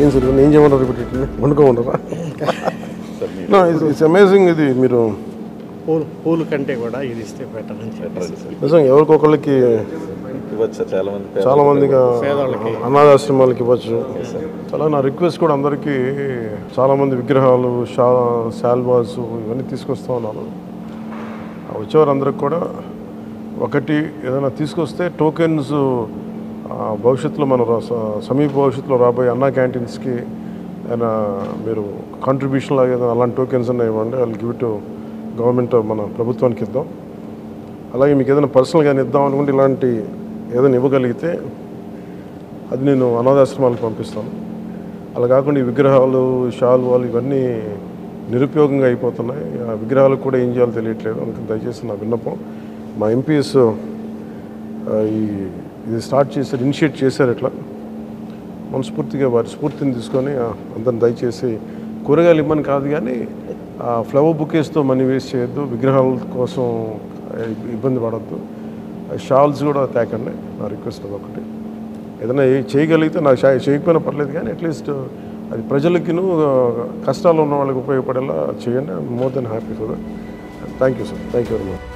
ఏం సార్ ఏం చేయమంటారు ఇప్పుడు వండుకోమంటారా ఇట్స్ అమేజింగ్ ఇది మీరు పూలు పూలు కంటే కూడా ఇది ఇస్తే బెటర్ అని చెప్పేసి నిజంగా ఎవరికొకళ్ళకి ఇవ్వచ్చు సార్ చాలా మంది పేద- చాలా మందిగా పేదవాళ్ళకి. అనాథాశ్రమాలకి ఇవ్వచ్చు చాలా నా రిక్వెస్ట్ కూడా అందరికీ చాలా మంది విగ్రహాలు షా శాల్వాస్ ఇవన్నీ తీసుకొస్తా ఉన్నాను ఆ వచ్చేవారందరికి కూడా ఒకటి ఏదైనా తీసుకొస్తే టోకెన్స్ భవిష్యత్తులో మన రా- స- సమీప భవిష్యత్తులో రాబోయే అన్నా క్యాంటీన్స్కి ఏదైనా మీరు కాంట్రిబ్యూషన్ లాగా ఏదైనా అలాంటి టోకెన్స్ ఉన్నాయి ఇవ్వండి వాళ్ళు గివ్ టు గవర్నమెంట్ మన ప్రభుత్వానికి ఇద్దాం అలాగే మీకు ఏదైనా పర్సనల్గా ఇద్దాం అనుకుంటే ఇలాంటి ఏదైనా ఇవ్వగలిగితే అది నేను అనాథాశ్రమాలకు పంపిస్తాను అలా కాకుండా ఈ విగ్రహాలు షాల్వాలు ఇవన్నీ నిరుపయోగంగా అయిపోతున్నాయి ఆ విగ్రహాలకు కూడా ఏం చేయాలో తెలియట్లేదు అందుకని దయచేసి నా విన్నపం మా ఎంపీఎస్ ఈ ఇది స్టార్ట్ చేశారు ఇనిషియేట్ చేశారు ఇట్లా మనస్ఫూర్తిగా వారి స్ఫూర్తిని తీసుకొని ఆ, అందరిని దయచేసి కూరగాయలు ఇమ్మని కాదు కానీ ఆ ఫ్లవర్ బుకేస్తో మనీ వేస్ట్ చేయొద్దు విగ్రహాల కోసం ఇబ్- ఇబ్బంది పడద్దు షాల్స్ కూడా తేకండి నా రిక్వెస్ట్ అది ఒకటి ఏదైనా ఏ- చేయగలిగితే నాకు చే- చేయకపోయినా పర్లేదు కానీ అట్లీస్ట్ అది ప్రజలకిను ఆ, కష్టాలు ఉన్న వాళ్ళకి ఉపయోగపడేలా చేయండి more then happy for that thank you sir thank you very much